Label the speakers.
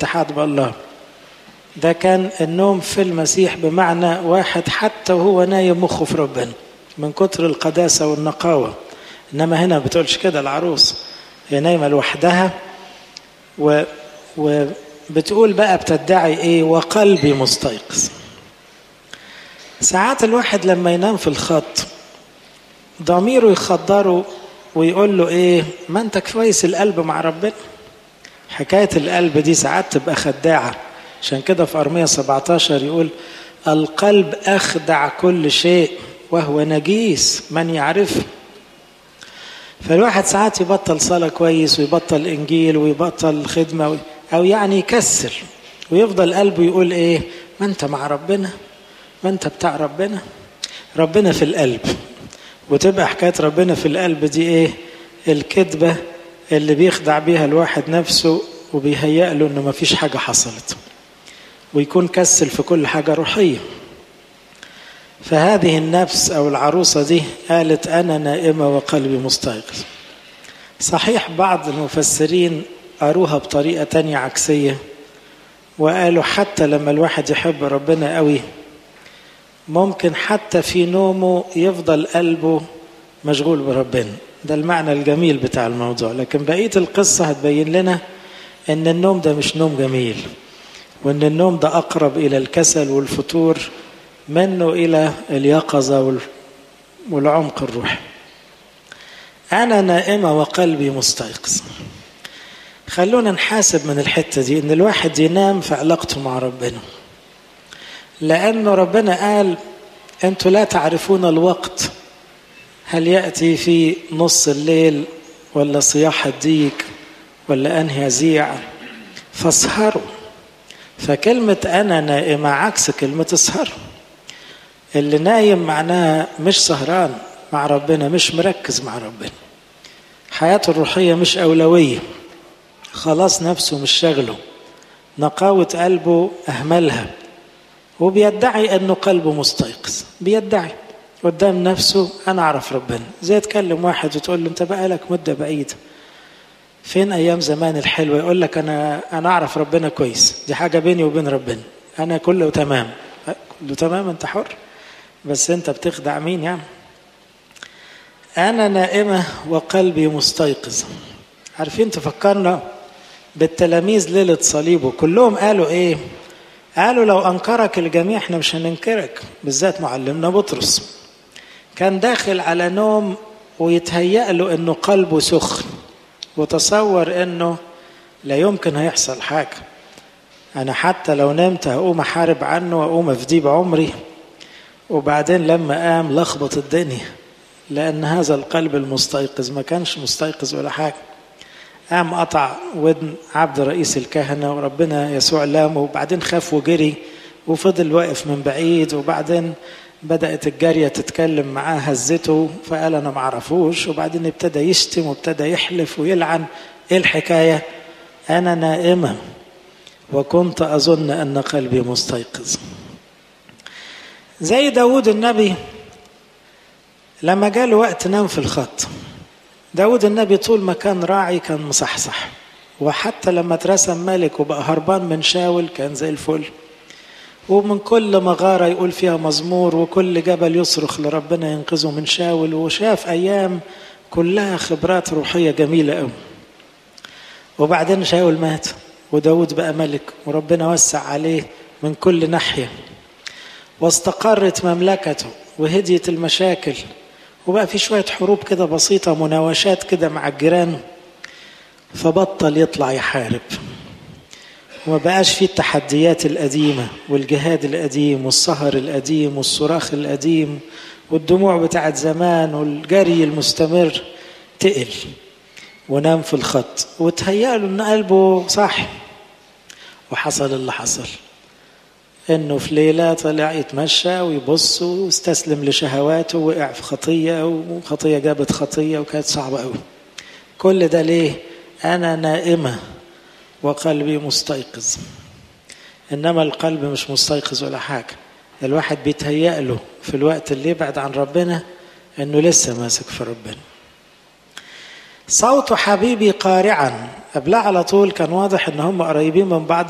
Speaker 1: الاتحاد بالله ده كان النوم في المسيح بمعنى واحد حتى وهو نايم مخه في ربنا من كتر القداسة والنقاوة إنما هنا ما بتقولش كده العروس هي نايمة لوحدها و وبتقول بقى بتدعي إيه وقلبي مستيقظ ساعات الواحد لما ينام في الخط ضميره يخدره ويقول له ايه ما انت كويس القلب مع ربنا حكاية القلب دي ساعات تبقى خداعة عشان كده في أرمية 17 يقول القلب أخدع كل شيء وهو نجيس من يعرفه فالواحد ساعات يبطل صلاة كويس ويبطل إنجيل ويبطل خدمة أو يعني يكسل ويفضل قلبه يقول إيه ما أنت مع ربنا ما أنت بتاع ربنا ربنا في القلب وتبقى حكاية ربنا في القلب دي إيه الكذبة اللي بيخدع بيها الواحد نفسه وبيهيأ له إنه مفيش حاجة حصلت ويكون كسل في كل حاجة روحية فهذه النفس أو العروسة دي قالت أنا نائمة وقلبي مستيقظ صحيح بعض المفسرين قروها بطريقة تانية عكسية وقالوا حتى لما الواحد يحب ربنا قوي ممكن حتى في نومه يفضل قلبه مشغول بربنا ده المعنى الجميل بتاع الموضوع لكن بقية القصة هتبين لنا ان النوم ده مش نوم جميل وان النوم ده اقرب الى الكسل والفتور منه الى اليقظة والعمق الروحي انا نائمة وقلبي مستيقظ خلونا نحاسب من الحتة دي ان الواحد ينام في علاقته مع ربنا لأنه ربنا قال أنتوا لا تعرفون الوقت هل يأتي في نص الليل ولا صياح الديك ولا أنهي يزيع فاسهروا فكلمة أنا نائمة عكس كلمة اسهر اللي نايم معناها مش سهران مع ربنا مش مركز مع ربنا حياته الروحية مش أولوية خلاص نفسه مش شغله نقاوة قلبه أهملها وبيدعي انه قلبه مستيقظ بيدعي قدام نفسه انا اعرف ربنا زي تكلم واحد وتقول له انت بقالك مده بعيده فين ايام زمان الحلوه يقول لك انا انا اعرف ربنا كويس دي حاجه بيني وبين ربنا انا كله تمام كله تمام انت حر بس انت بتخدع مين يعني انا نائمه وقلبي مستيقظ عارفين تفكرنا بالتلاميذ ليله صليبه كلهم قالوا ايه قالوا لو أنكرك الجميع احنا مش هننكرك بالذات معلمنا بطرس كان داخل على نوم ويتهيأ له انه قلبه سخن وتصور انه لا يمكن هيحصل حاجة انا حتى لو نمت هقوم احارب عنه واقوم افديه بعمري وبعدين لما قام لخبط الدنيا لان هذا القلب المستيقظ ما كانش مستيقظ ولا حاجه قام قطع ودن عبد رئيس الكهنة وربنا يسوع لامه وبعدين خاف وجري وفضل واقف من بعيد وبعدين بدأت الجارية تتكلم معاه هزته فقال أنا معرفوش وبعدين ابتدى يشتم وابتدى يحلف ويلعن إيه الحكاية أنا نائمة وكنت أظن أن قلبي مستيقظ زي داود النبي لما جاله وقت نام في الخط داود النبي طول ما كان راعي كان مصحصح وحتى لما اترسم ملك وبقى هربان من شاول كان زي الفل ومن كل مغارة يقول فيها مزمور وكل جبل يصرخ لربنا ينقذه من شاول وشاف أيام كلها خبرات روحية جميلة قوي وبعدين شاول مات وداود بقى ملك وربنا وسع عليه من كل ناحية واستقرت مملكته وهديت المشاكل وبقى في شوية حروب كده بسيطة مناوشات كده مع الجيران فبطل يطلع يحارب وما بقاش فيه التحديات القديمة والجهاد القديم والسهر القديم والصراخ القديم والدموع بتاعت زمان والجري المستمر تقل ونام في الخط وتهيأ له ان قلبه صاحي وحصل اللي حصل انه في ليله طلع يتمشى ويبص واستسلم لشهواته وقع في خطيه وخطيه جابت خطيه وكانت صعبه قوي كل ده ليه انا نائمه وقلبي مستيقظ انما القلب مش مستيقظ ولا حاجه الواحد بيتهيأ له في الوقت اللي يبعد عن ربنا انه لسه ماسك في ربنا صوت حبيبي قارعا قبلها على طول كان واضح ان هم قريبين من بعض